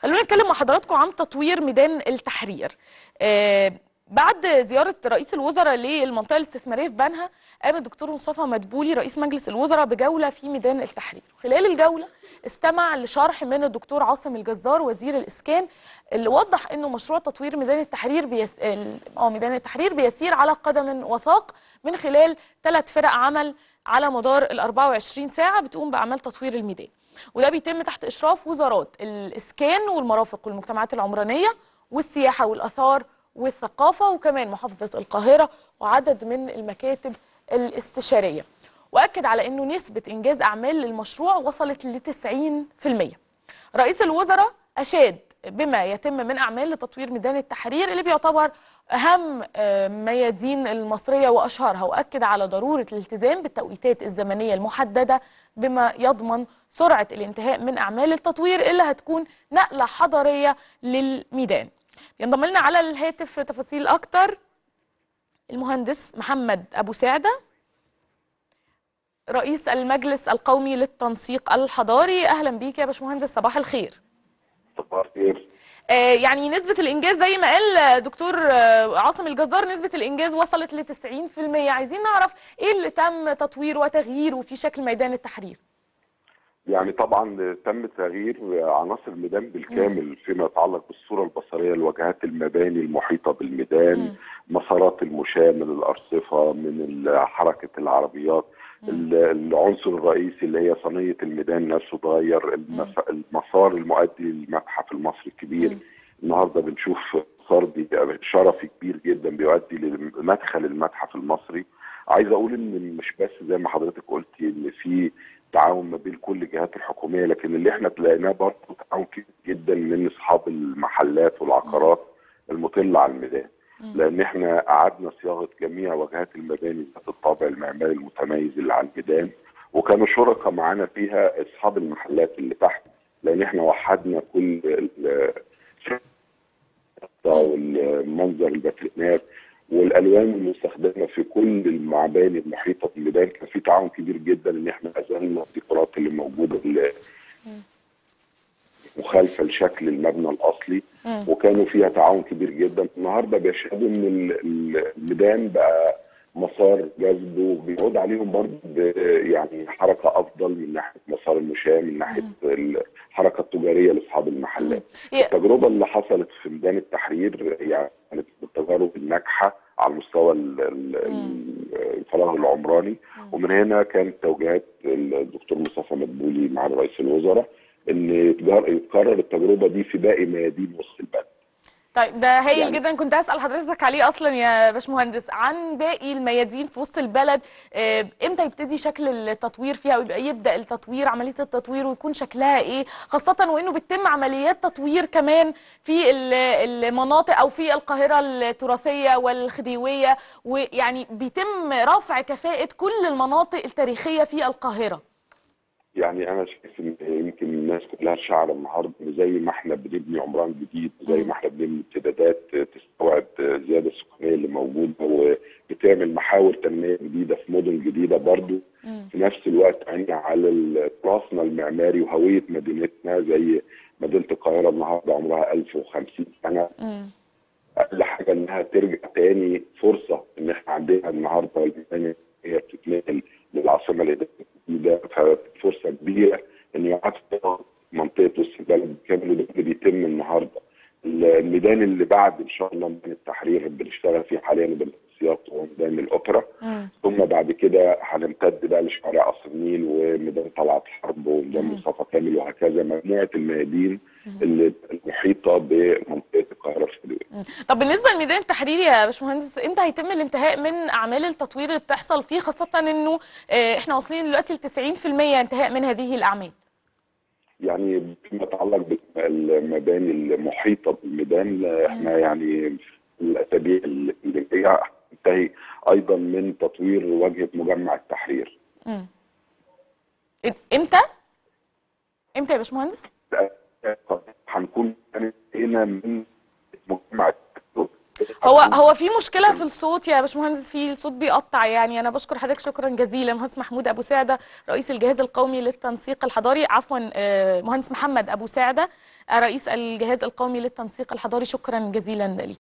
خلونا نتكلم مع حضراتكم عن تطوير ميدان التحرير آه، بعد زيارة رئيس الوزراء للمنطقة الاستثمارية في بنها قام الدكتور مصطفى مدبولي رئيس مجلس الوزراء بجولة في ميدان التحرير خلال الجولة استمع لشرح من الدكتور عاصم الجزار وزير الإسكان اللي وضح أنه مشروع تطوير ميدان التحرير بيس... ال- اه ميدان التحرير بيسير على قدم وساق من خلال ثلاث فرق عمل على مدار ال 24 ساعة بتقوم بأعمال تطوير الميدان وده بيتم تحت إشراف وزارات الإسكان والمرافق والمجتمعات العمرانية والسياحة والآثار والثقافة وكمان محافظة القاهرة وعدد من المكاتب الاستشارية وأكد على أنه نسبة إنجاز أعمال للمشروع وصلت ل 90% رئيس الوزراء أشاد بما يتم من أعمال لتطوير ميدان التحرير اللي بيعتبر أهم آه، ميادين المصرية وأشهرها وأكد على ضرورة الالتزام بالتوقيتات الزمنية المحددة بما يضمن سرعة الانتهاء من أعمال التطوير اللي هتكون نقلة حضارية للميدان ينضم لنا على الهاتف تفاصيل أكتر المهندس محمد أبو سعدة رئيس المجلس القومي للتنسيق الحضاري أهلا بيك يا باشمهندس صباح الخير صباح الخير آه، يعني نسبة الإنجاز زي ما قال آه، دكتور آه، عاصم الجزار نسبة الإنجاز وصلت ل 90% عايزين نعرف إيه اللي تم تطويره وتغييره في شكل ميدان التحرير يعني طبعا تم تغيير عناصر الميدان بالكامل فيما يتعلق بالصوره البصريه لواجهات المباني المحيطه بالميدان مسارات المشاة من الارصفه من ال- حركه العربيات ال- العنصر الرئيسي اللي هي صينيه الميدان نفسه اتغير المس- المسار المؤدي للمتحف المصري الكبير النهارده بنشوف مسار بي- شرفي كبير جدا بيؤدي لمدخل المتحف المصري عايز اقول ان مش بس زي ما حضرتك قلتي ان في تعاون ما بين كل الجهات الحكوميه لكن اللي احنا تلاقيناه برضه تعاون كبير جدا من اصحاب المحلات والعقارات المطله على الميدان لان احنا قعدنا صياغه جميع واجهات المباني ذات الطابع المعماري المتميز اللي على الميدان وكانوا شركاء معانا فيها اصحاب المحلات اللي تحت لان احنا وحدنا كل ال- والمنظر الباترينات والالوان المستخدمه في كل المعاباني المحيطه بالميدان كان في تعاون كبير جدا ان احنا ازلنا الديكورات اللي موجوده اللي مخالفه لشكل المبنى الاصلي وكانوا فيها تعاون كبير جدا النهارده بيشهدوا ان ال- ال- الميدان بقى مسار جذب وبيعود عليهم برضه ب- يعني حركه افضل من ناحيه مسار المشاة من ناحيه الحركه التجاريه لاصحاب المحلات ي- التجربه اللي حصلت في ميدان التحرير يعني كانت من التجارب الناجحه على مستوى ال- ال- ال- الفراغ العمراني ومن هنا كانت توجيهات الدكتور مصطفى مدبولي مع رئيس الوزراء ان يتجر- يتكرر التجربه دي في باقي ميادين وسط البلد طيب ده هايل يعني- جدا كنت هسأل حضرتك عليه أصلا يا باشمهندس عن باقي الميادين في وسط البلد آه، إمتى يبتدي شكل التطوير فيها ويبقى يبدأ التطوير عملية التطوير ويكون شكلها إيه خاصة وإنه بتتم عمليات تطوير كمان في ال- المناطق أو في القاهرة التراثية والخديوية ويعني بيتم رفع كفاءة كل المناطق التاريخية في القاهرة يعني انا شايف ان يمكن الناس كلها شعر النهارده إن زي ما احنا بنبني عمران جديد زي ما احنا بنبني امتدادات تستوعب الزياده السكانيه اللي موجوده وبتعمل محاور تنميه جديده في مدن جديده برضو في نفس الوقت عيني على ال- تراثنا المعماري وهويه مدينتنا زي مدينه القاهره النهارده عمرها 1050 سنه اقل حاجه انها ترجع تاني فرصه ان احنا عندنا النهارده الميزانيه هي بتتنقل للعاصمه الاداريه الجديده ففرصه كبيره ان يعاد فيها منطقه وسط البلد كامل وده اللي بيتم النهارده الميدان اللي بعد ان شاء الله ميدان التحرير بنشتغل فيه حاليا بالسياق هو ميدان الاوبرا ثم بعد كده هنمتد بقى لشوارع قصر النيل وميدان طلعت حرب وميدان مصطفى كامل وهكذا مجموعه الميادين اللي المحيطه بمنطقه القاهره الخديويه. طب بالنسبة لميدان التحرير يا باشمهندس امتى هيتم الانتهاء من اعمال التطوير اللي بتحصل فيه خاصة انه آه، احنا واصلين دلوقتي ل 90% انتهاء من هذه الاعمال يعني فيما يتعلق بالمباني المحيطه بالميدان احنا يعني في الاسابيع اللي جايه هننتهي ايضا من تطوير واجهه مجمع التحرير. امتى امتى يا باشمهندس هنكون انتهينا من مجمع التحرير هو هو في مشكله في الصوت يا باشمهندس في الصوت بيقطع يعني انا بشكر حضرتك شكرا جزيلا مهندس محمود ابو سعده رئيس الجهاز القومي للتنسيق الحضاري عفوا آه، مهندس محمد ابو سعده آه، رئيس الجهاز القومي للتنسيق الحضاري شكرا جزيلا ليك